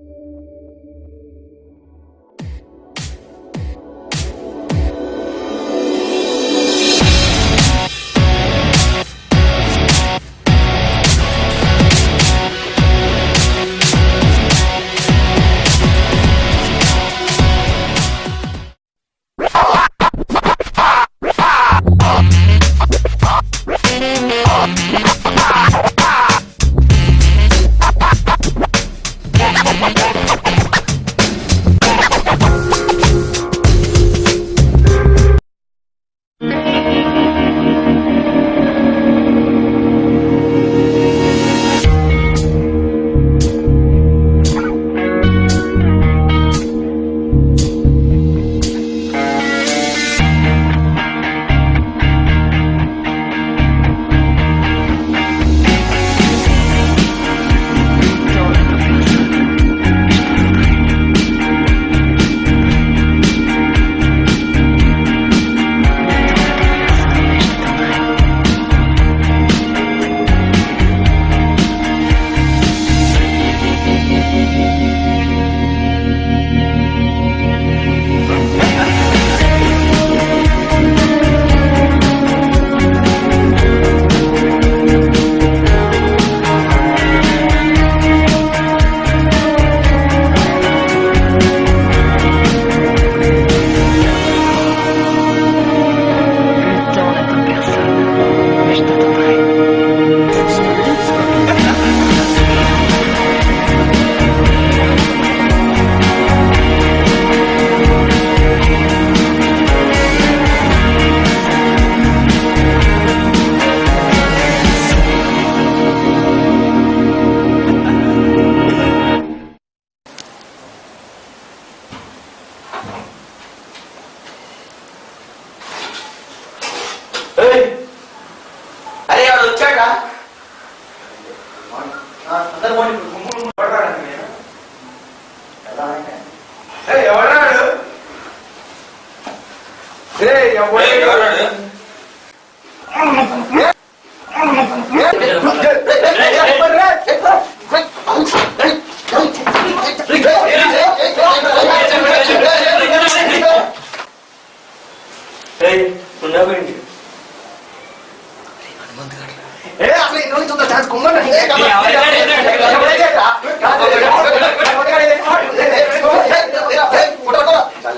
Le temps n'attend personne, mais je t'attendrai. ఏయ్! అరే వాడు వచ్చాడా అందరు పోనీ, గుమ్ములు గుమ్ములు పడరాడండి నేను. ఏయ్, ఎవడాడు? ఏయ్, ఎవడాడు? ఏయ్, ఉన్నావేంటి? ఏ, అసలు ఈ రోజు చూద్దాం, ఛాన్స్ కుమ్మన్నా. ఏ, కాదు. ఎవరికాడు ఏంటంటే? ఎవరికాడు? కాదు, ఎవరికాడు ఏంటంటే? Photo, photo.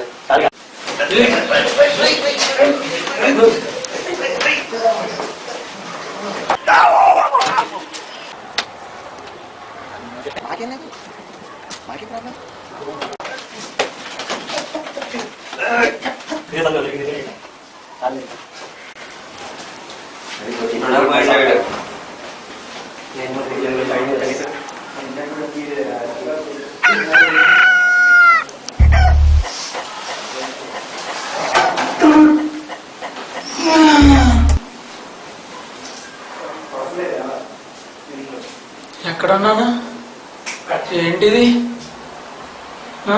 ఎక్కడన్నానా ఏంటిది ఆ?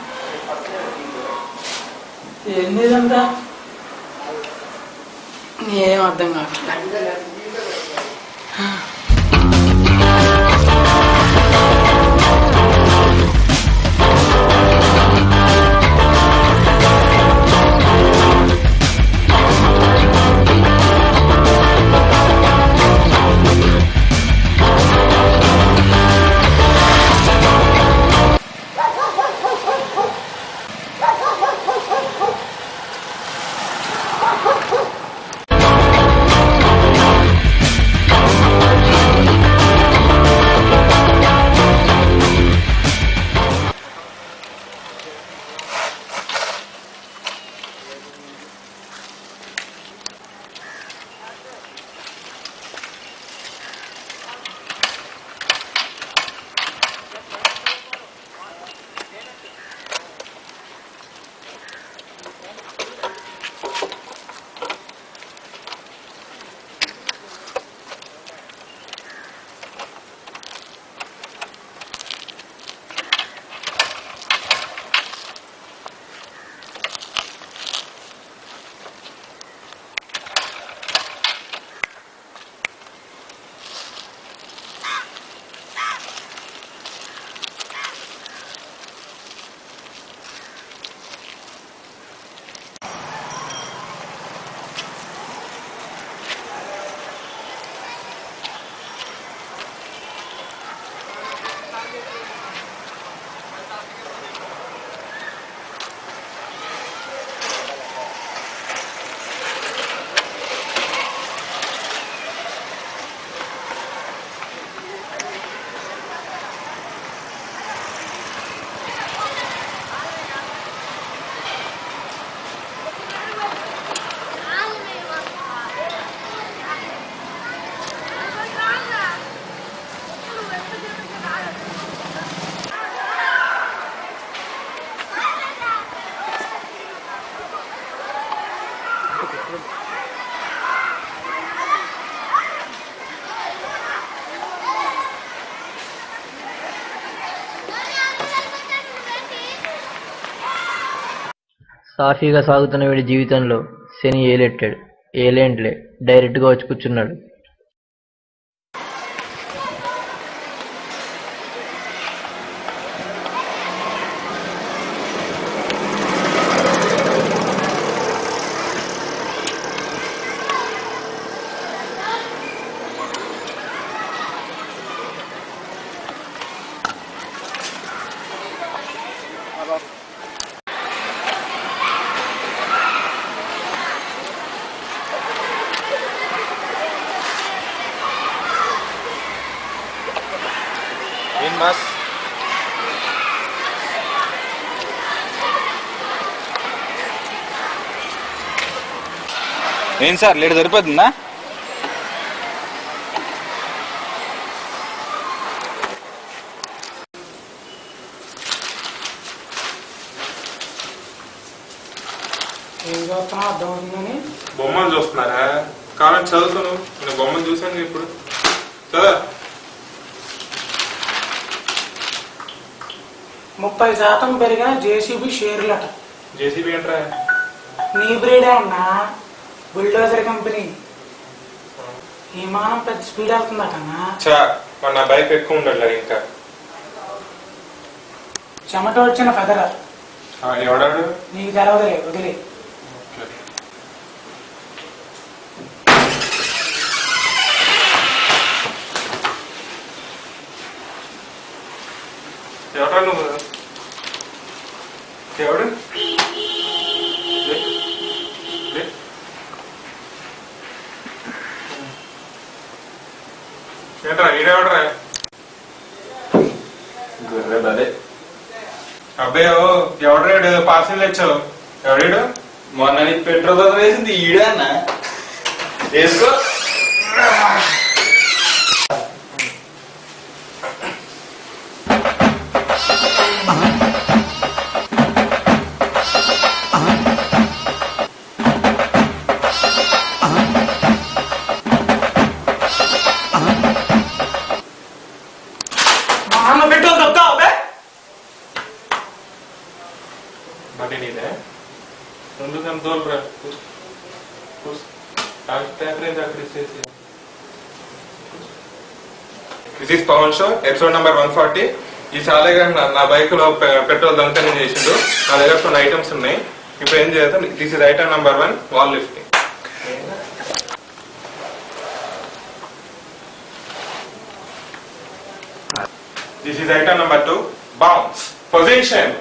ఏంది ఇదంతా ఏం అర్థం కావట్లే ఆ సాఫీగా సాగుతున్న వీడి జీవితంలో శని ఏలెట్టాడు ఏలేంట్లే డైరెక్ట్గా వచ్చి కూర్చున్నాడు ఏం బాస్ ఏం సార్ లేట్ సరిపోతుందా ఏం చదువుతున్నా అర్థం అవుతుందని బొమ్మలు చూస్తున్నారా కావాలని చదువుతాను నేను బొమ్మలు చూసాను ఇప్పుడు చదువు ముప్పై శాతం పెరిగిన జేసీబీ షేర్లట జేసీబీ ఏంట్రా నీ బ్రీడే అన్నా బుల్డోజర్ కంపెనీ విమానం పెద్ద స్పీడ్ వెళ్తుందటన్నా చా మన నా బైక్ ఎక్కువ ఉండట్లే ఇంకా చెమట వచ్చిన ఫెదర ఆ, ఎవడాడు నీకు తెలవదులే వదిలే ఎవడా నువ్వు ఎవడు లే. లే. ఏంట్రా ఈడెవడరా గుర్రె బదే అబ్బాయో ఎవడాడు పార్సల్ తెచ్చావు ఎవడాడు మొన్న నీకు పెట్రోల్ బదులు వేసింది ఈడే అన్న వేసుకో మా అన్న పెట్రోల్ తప్పుతా అబ్బే బండి నీదే రెండు కన్నా తోలురా అక్కడ ఇచ్చేసి this is Pavan show episode number one forty ఈ సాలేగా నా- నా బైక్ లో పె- పెట్రోల్ దొంగతనం చేసిండు నా దగ్గర కొన్ని ఐటమ్స్ ఉన్నాయి ఇప్పుడు ఏం చేద్దాం this is item number one wall lifting this is item number two bounce position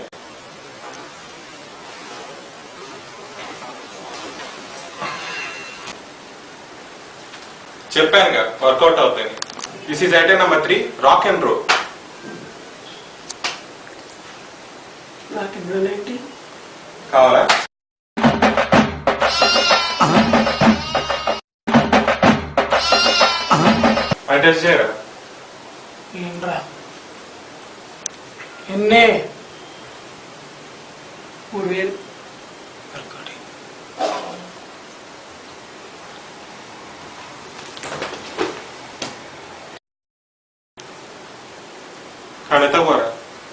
చెప్పానుగా వర్కౌట్ అవుతాయి this is item number three rock and roll నాకు ఇందులో ఏంటి కావాలా మరి టెస్ట్ చేయరా ఏంట్రా ఎన్నే మూడు వేలు ఒకటి. కణిత పోరా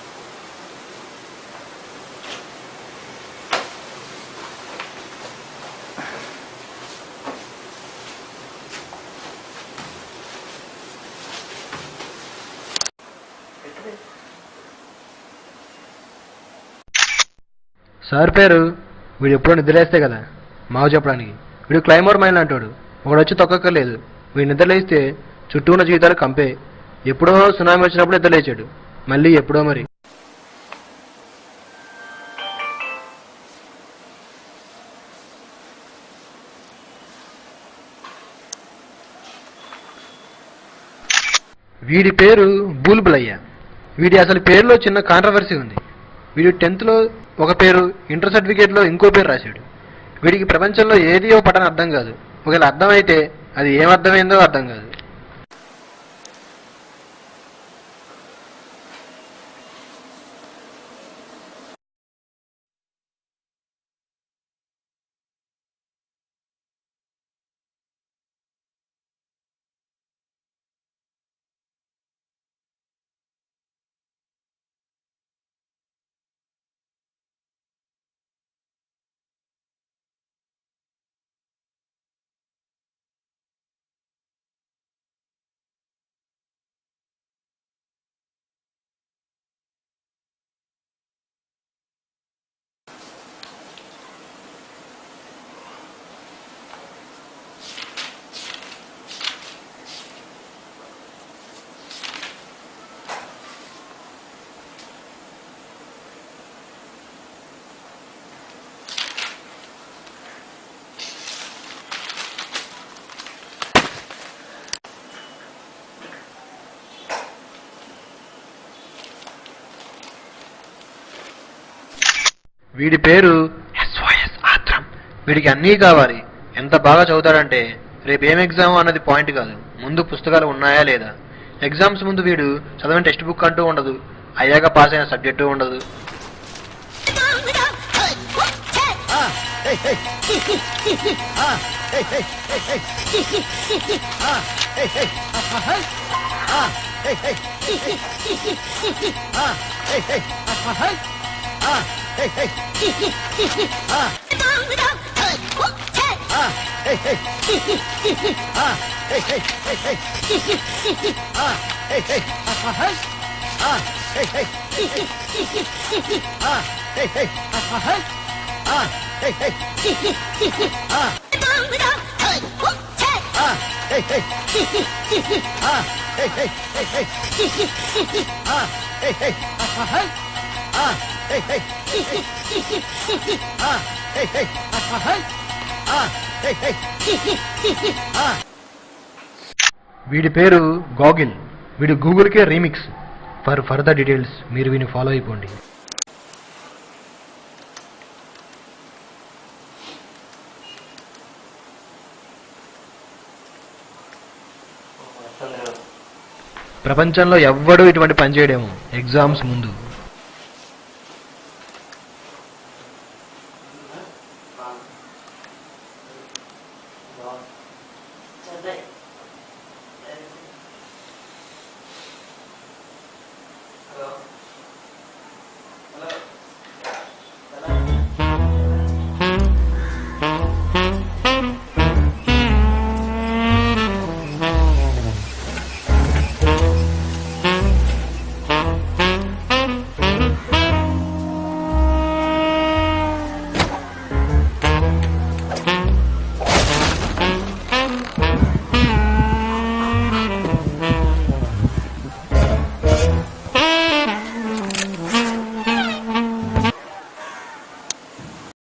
సార్ పేరు వీడు ఎప్పుడో నిద్రలేస్తే కదా మావు చెప్పడానికి వీడు క్లైమర్ మైన్ అంటాడు ఒకడు వచ్చి తొక్కక్కర్లేదు వీడు నిద్రలేస్తే చుట్టూ ఉన్న జీవితాలు కంపే ఎప్పుడో సునామీ వచ్చినప్పుడు నిద్రలేచాడు మళ్ళీ ఎప్పుడో మరి వీడి పేరు బూల్బులయ్య వీడి అసలు పేరులో చిన్న కాంట్రవర్సీ ఉంది వీడు టెన్త్లో ఒక పేరు ఇంటర్ సర్టిఫికేట్లో ఇంకో పేరు రాశాడు వీడికి ప్రపంచంలో ఏది ఓ పటన అర్థం కాదు ఒకవేళ అర్థమైతే అది ఏం అర్థమైందో అర్థం కాదు వీడి పేరు ఎస్ఓఎస్ ఆత్రం వీడికి అన్నీ కావాలి ఎంత బాగా చదువుతాడంటే రేపు ఏం ఎగ్జామ్ అన్నది పాయింట్ కాదు ముందు పుస్తకాలు ఉన్నాయా లేదా ఎగ్జామ్స్ ముందు వీడు చదవని టెక్స్ట్ బుక్ అంటూ ఉండదు అయ్యాక పాస్ అయిన సబ్జెక్టు ఉండదు వీడి పేరు గాగిల్ వీడు గూగుల్కే రీమిక్స్ ఫర్ ఫర్దర్ డీటెయిల్స్ మీరు వీని ఫాలో అయిపోండి ప్రపంచంలో ఎవ్వడూ ఇటువంటి పని చేయడేమో ఎగ్జామ్స్ ముందు చదివే